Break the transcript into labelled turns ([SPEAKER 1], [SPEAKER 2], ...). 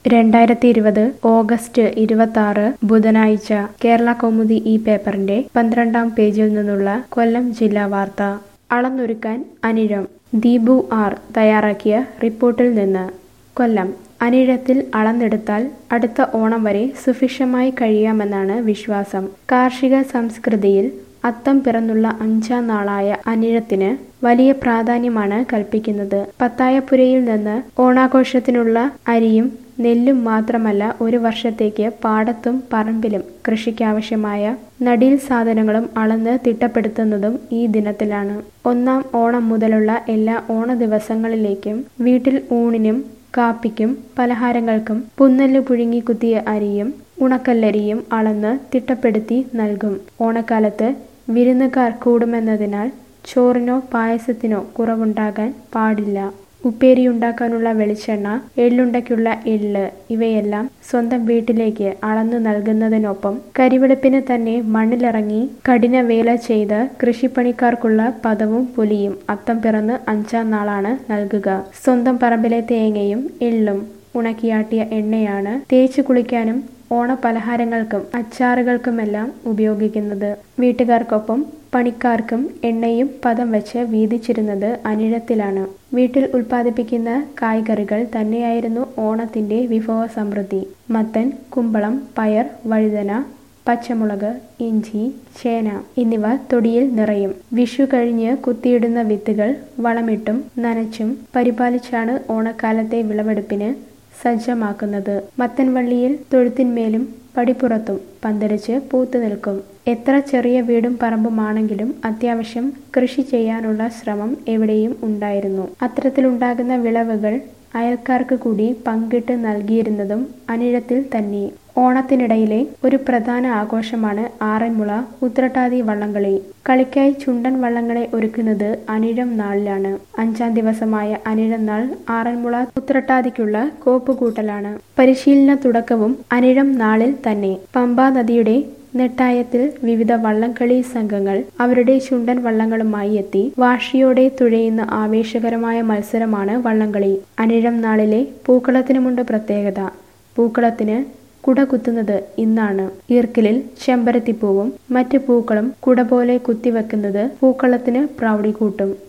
[SPEAKER 1] രണ്ടായിരത്തി ഇരുപത് ഓഗസ്റ്റ് ഇരുപത്തി ആറ് ബുധനാഴ്ച കേരള കൗമുദി ഈ പേപ്പറിന്റെ പന്ത്രണ്ടാം പേജിൽ നിന്നുള്ള കൊല്ലം ജില്ലാ വാർത്ത അളന്നൊരുക്കാൻ അനിഴം ദീപു ആർ തയ്യാറാക്കിയ റിപ്പോർട്ടിൽ നിന്ന് കൊല്ലം അനിഴത്തിൽ അളന്നെടുത്താൽ അടുത്ത ഓണം വരെ സുഭിക്ഷമായി കഴിയാമെന്നാണ് വിശ്വാസം കാർഷിക സംസ്കൃതിയിൽ അത്തം പിറന്നുള്ള അഞ്ചാം നാളായ അനിഴത്തിന് വലിയ പ്രാധാന്യമാണ് കൽപ്പിക്കുന്നത് പത്തായപ്പുരയിൽ നിന്ന് ഓണാഘോഷത്തിനുള്ള അരിയും നെല്ലും മാത്രമല്ല ഒരു വർഷത്തേക്ക് പാടത്തും പറമ്പിലും കൃഷിക്കാവശ്യമായ നടീൽ സാധനങ്ങളും അളന്ന് തിട്ടപ്പെടുത്തുന്നതും ഈ ദിനത്തിലാണ് ഒന്നാം ഓണം മുതലുള്ള എല്ലാ ഓണ ദിവസങ്ങളിലേക്കും വീട്ടിൽ ഊണിനും കാപ്പിക്കും പലഹാരങ്ങൾക്കും പുന്നല്ല് പുഴുങ്ങി കുത്തിയ അരിയും ഉണക്കല്ലരിയും അളന്ന് തിട്ടപ്പെടുത്തി നൽകും ഓണക്കാലത്ത് വിരുന്നുകാർ കൂടുമെന്നതിനാൽ ചോറിനോ പായസത്തിനോ കുറവുണ്ടാകാൻ പാടില്ല ഉപ്പേരിയുണ്ടാക്കാനുള്ള വെളിച്ചെണ്ണ എള്ളുണ്ടയ്ക്കുള്ള എള്ള് ഇവയെല്ലാം സ്വന്തം വീട്ടിലേക്ക് അളന്നു നൽകുന്നതിനൊപ്പം കരിവെളുപ്പിന് തന്നെ മണ്ണിലിറങ്ങി കഠിന വേല ചെയ്ത് കൃഷിപ്പണിക്കാർക്കുള്ള പദവും പുലിയും അത്തം പിറന്ന് അഞ്ചാം നാളാണ് നൽകുക സ്വന്തം പറമ്പിലെ തേങ്ങയും എള്ളും ഉണക്കിയാട്ടിയ എണ്ണയാണ് തേച്ചു കുളിക്കാനും ഓണപലഹാരങ്ങൾക്കും അച്ചാറുകൾക്കുമെല്ലാം ഉപയോഗിക്കുന്നത് വീട്ടുകാർക്കൊപ്പം പണിക്കാർക്കും എണ്ണയും പദം വെച്ച് വീതിച്ചിരുന്നത് അനിഴത്തിലാണ് വീട്ടിൽ ഉൽപ്പാദിപ്പിക്കുന്ന കായ്കറികൾ തന്നെയായിരുന്നു ഓണത്തിന്റെ വിഭവ സമൃദ്ധി മത്തൻ കുമ്പളം പയർ വഴുതന പച്ചമുളക് ഇഞ്ചി ചേന എന്നിവ തൊടിയിൽ നിറയും വിഷു കഴിഞ്ഞ് കുത്തിയിടുന്ന വിത്തുകൾ വളമിട്ടും നനച്ചും പരിപാലിച്ചാണ് ഓണക്കാലത്തെ വിളവെടുപ്പിന് സജ്ജമാക്കുന്നത് മത്തൻവള്ളിയിൽ തൊഴുത്തിന്മേലും പടിപ്പുറത്തും പന്തലിച്ച് പൂത്തു നിൽക്കും എത്ര ചെറിയ വീടും പറമ്പുമാണെങ്കിലും അത്യാവശ്യം കൃഷി ചെയ്യാനുള്ള ശ്രമം എവിടെയും ഉണ്ടായിരുന്നു അത്തരത്തിലുണ്ടാകുന്ന വിളവുകൾ അയൽക്കാർക്ക് കൂടി പങ്കിട്ട് നൽകിയിരുന്നതും അനിഴത്തിൽ തന്നെ ഓണത്തിനിടയിലെ ഒരു പ്രധാന ആഘോഷമാണ് ആറന്മുള ഉത്രട്ടാതി വള്ളംകളി കളിക്കായി ചുണ്ടൻ വള്ളങ്ങളെ ഒരുക്കുന്നത് അനിഴം നാളിലാണ് അഞ്ചാം ദിവസമായ അനിഴം നാൾ ആറന്മുള ഉത്രട്ടാതിക്കുള്ള കോപ്പുകൂട്ടലാണ് പരിശീലന തുടക്കവും അനിഴം നാളിൽ തന്നെ പമ്പാ നദിയുടെ നെട്ടായത്തിൽ വിവിധ വള്ളംകളി സംഘങ്ങൾ അവരുടെ ചുണ്ടൻ വള്ളങ്ങളുമായി എത്തി വാശിയോടെ തുഴയുന്ന ആവേശകരമായ മത്സരമാണ് വള്ളംകളി അനിഴം നാളിലെ പൂക്കളത്തിനുമുണ്ട് പ്രത്യേകത പൂക്കളത്തിന് കുട കുത്തുന്നത് ഇന്നാണ് ഈർക്കിലിൽ ചെമ്പരത്തിപ്പൂവും മറ്റ് പൂക്കളും കുട പോലെ കുത്തിവെക്കുന്നത് പൂക്കളത്തിന് പ്രൗഢി കൂട്ടും